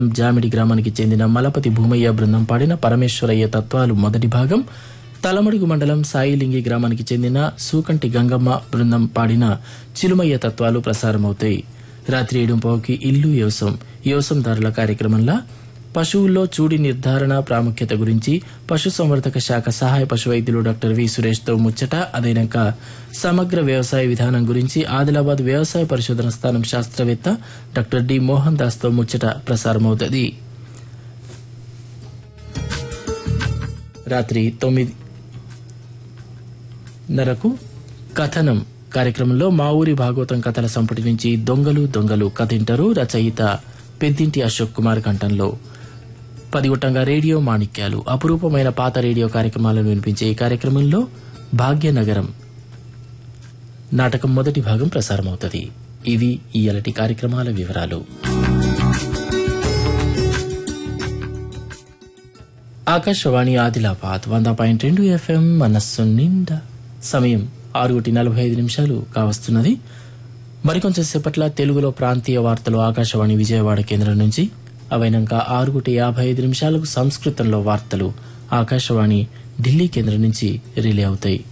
జామిడి గ్రామానికి చెందిన మలపతి భూమయ్య బృందం పాడిన పరమేశ్వరయ్య తత్వాలు మొదటి భాగం తలమడుగు మండలం సాయిలింగి గ్రామానికి చెందిన సూకంటి గంగమ్మ బృందం పాడిన చిలుమయ్య తత్వాలు ప్రసారమవుతాయి రాత్రి ఏడుంపావుకి ఇల్లు వ్యవసం వ్యవసందారుల కార్యక్రమంలో పశువుల్లో చూడి నిర్ధారణ ప్రాముఖ్యత గురించి పశుసంవర్ధక శాఖ సహాయ పశు వైద్యులు డాక్టర్ వి సురేష్ తో ముచ్చట అదైనాక సమగ్ర వ్యవసాయ విధానం గురించి ఆదిలాబాద్ వ్యవసాయ పరిశోధన స్థానం శాస్త్రవేత్త డాక్టర్ డి మోహన్ దాస్ తో ముచ్చట ప్రసారమవుతుంది రాత్రి తొమ్మిది నరకు కథనం కార్యక్రమంలో మా ఊరి భాగవతం కథల సంపుటి నుంచి దొంగలు దొంగలు కథ వింటారు రచయిత పెద్దింటి అశోక్ కుమార్ కంఠంలో పదిగొట్టంగా రేడియో మాణిక్యాలు అపురూపమైన పాత రేడియో కార్యక్రమాలను వినిపించే ఈ కార్యక్రమంలో భాగ్యనగరం నాటకం మొదటి భాగం ప్రసారమవుతుంది ఇవి ఇయలటి కార్యక్రమాల వివరాలు ఆకాశవాణి ఆదిలాబాద్ వంద పాయింట్ రెండు ఎఫ్ఎం మనస్సు నిండా సమయం ఆరు ఒకటి నలభై ఐదు నిమిషాలు కావస్తున్నది మరికొంచెం సేపట్ల తెలుగులో ప్రాంతీయ వార్తలు ఆకాశవాణి విజయవాడ కేంద్రం నుంచి అవైనాక ఆరు ఒకటి యాభై ఐదు నిమిషాలకు సంస్కృతంలో వార్తలు ఆకాశవాణి ఢిల్లీ కేంద్రం నుంచి రిలే అవుతాయి